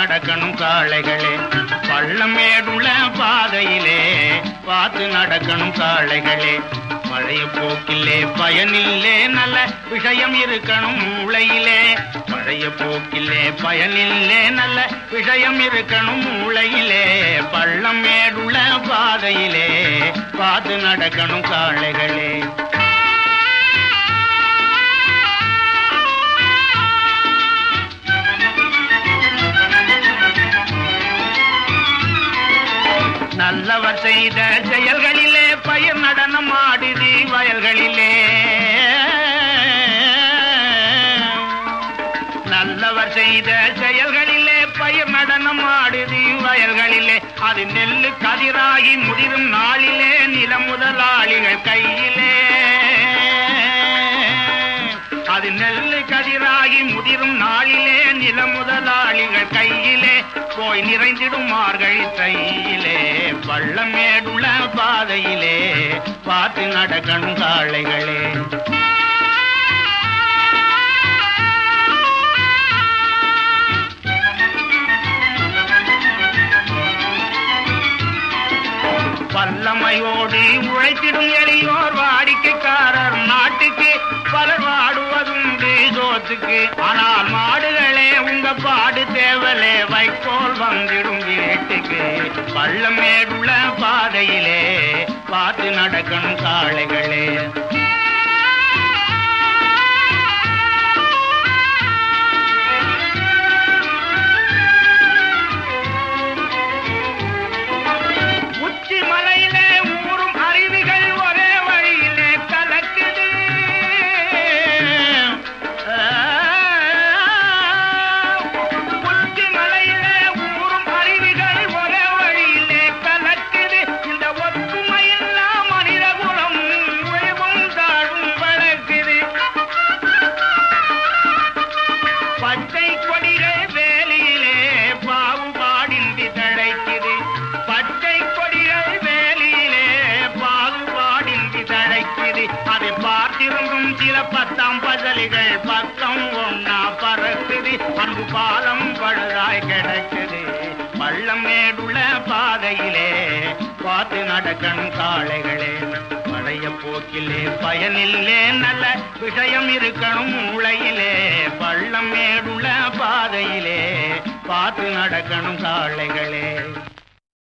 நடக்கணும் காளைகளே பள்ளமேடுள்ள பாதையிலே பார்த்து நடக்கணும் காளைகளே பழைய போக்கிலே பயனில்லே நல்ல விஷயம் இருக்கணும் மூளையிலே பழைய போக்கிலே பயனில்லே நல்ல விஷயம் இருக்கணும் மூளையிலே பள்ளம் மேடுள்ள பாதையிலே பார்த்து நடக்கணும் காளைகளே நல்லவர் செய்த செயல்களிலே பயிர் நடனம் ஆடுதி வயல்களிலே நல்லவர் செய்த செயல்களிலே பயிர் நடனம் ஆடுதி வயல்களிலே அது நெல்லு கதிராகி முதிரும் நாளிலே நில முதலாளிகள் கையிலே அது நெல்லு கதிராகி முதிரும் நாளிலே நில முதலாளிகள் கையிலே போய் நிறைந்திடும் மார்கழி தையிலே பள்ளமேடுள்ள பாதையிலே பார்த்து நடக்கணும் காளைகளே வல்லமையோடு உழைத்திடும் எளியோர் வாடிக்கைக்காரர் நாட்டுக்கு பலர் வாடுவதுண்டு சோத்துக்கு ஆனால் மாடுகளே உங்க பாடு தேவலே வைக்கோல் வந்திடும் வீட்டுக்கு பள்ளமேடுள்ள பாதையிலே பார்த்து நடக்கணும் காளைகளே உச்சி மலையிலே ஊறும் அருவிகள் ஒரே வழியிலே கலக்குது உச்சி மலையிலே ஊறும் அருவிகள் ஒரே வழியிலே கலக்குது இந்த ஒற்றுமையில்லா மனித குலம் உழைவும் தாழும் வளர்க்குது பச்சை கொடிகள் வேலியிலே பாகுபாடின்றி தழைக்குது பச்சை கொடிகள் வேலியிலே பாகுபாடின்றி தழைக்குது அதை பார்த்திருந்தும் சில பத்தாம் பதலிகள் பக்கம் ஒன்னா பறக்குது அன்பு பாலம் பழுதாய் கிடக்குது பள்ளம் மேடுள்ள பாதையிலே பார்த்து நடக்கணும் காளைகளே பழைய போக்கிலே பயனில்லே நல்ல விஷயம் இருக்கணும் மூளையிலே பள்ளம் மேடுள்ள பாதையிலே பார்த்து நடக்கணும் காளைகளே